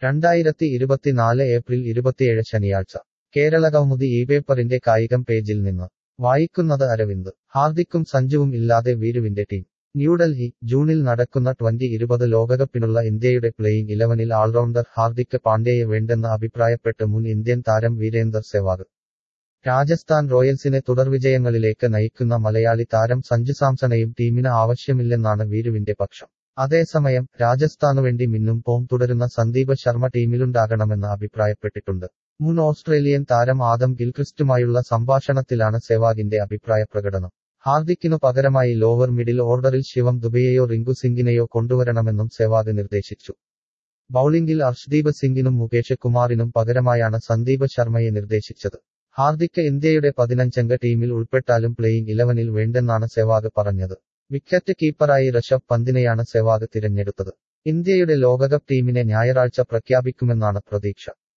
രണ്ടായിരത്തി ഇരുപത്തിനാല് ഏപ്രിൽ ഇരുപത്തിയേഴ് ശനിയാഴ്ച കേരള കൗമുദി ഈ പേപ്പറിന്റെ കായികം പേജിൽ നിന്ന് വായിക്കുന്നത് അരവിന്ദ് ഹാർദിക്കും സഞ്ജുവും ഇല്ലാതെ വീരുവിന്റെ ടീം ന്യൂഡൽഹി ജൂണിൽ നടക്കുന്ന ട്വന്റി ഇരുപത് ലോകകപ്പിനുള്ള ഇന്ത്യയുടെ പ്ലേയിംഗ് ഇലവനിൽ ആൾറൗണ്ടർ ഹാർദിക് പാണ്ഡ്യയെ വേണ്ടെന്ന് അഭിപ്രായപ്പെട്ട് മുൻ ഇന്ത്യൻ താരം വീരേന്ദർ സെവാഗ് രാജസ്ഥാൻ റോയൽസിനെ തുടർവിജയങ്ങളിലേക്ക് നയിക്കുന്ന മലയാളി താരം സഞ്ജു സാംസണെയും ടീമിന് ആവശ്യമില്ലെന്നാണ് വീരുവിന്റെ പക്ഷം അതേസമയം രാജസ്ഥാനുവേണ്ടി മിന്നും പോം തുടരുന്ന സന്ദീപ് ശർമ്മ ടീമിലുണ്ടാകണമെന്ന് അഭിപ്രായപ്പെട്ടിട്ടുണ്ട് മുൻ ഓസ്ട്രേലിയൻ താരം ആദം ഗിൽക്രിസ്റ്റുമായുള്ള സംഭാഷണത്തിലാണ് സെവാഗിന്റെ അഭിപ്രായ പ്രകടനം ഹാർദിക്കിനു പകരമായി ലോവർ മിഡിൽ ഓർഡറിൽ ശിവം ദുബെയെയോ റിങ്കു സിംഗിനെയോ കൊണ്ടുവരണമെന്നും സെവാഗ് നിർദ്ദേശിച്ചു ബൌളിംഗിൽ അർഷ്ദീപ് സിംഗിനും മുകേഷ് കുമാറിനും പകരമായാണ് സന്ദീപ് ശർമ്മയെ നിർദ്ദേശിച്ചത് ഹാർദിക് ഇന്ത്യയുടെ പതിനഞ്ചംഗ ടീമിൽ ഉൾപ്പെട്ടാലും പ്ലേയിംഗ് ഇലവനിൽ വേണ്ടെന്നാണ് സെവാഗ് പറഞ്ഞത് വിക്കറ്റ് കീപ്പറായി ഋഷഭ് പന്തിനെയാണ് സെവാഗ് തിരഞ്ഞെടുത്തത് ഇന്ത്യയുടെ ലോകകപ്പ് ടീമിനെ ഞായറാഴ്ച പ്രഖ്യാപിക്കുമെന്നാണ് പ്രതീക്ഷ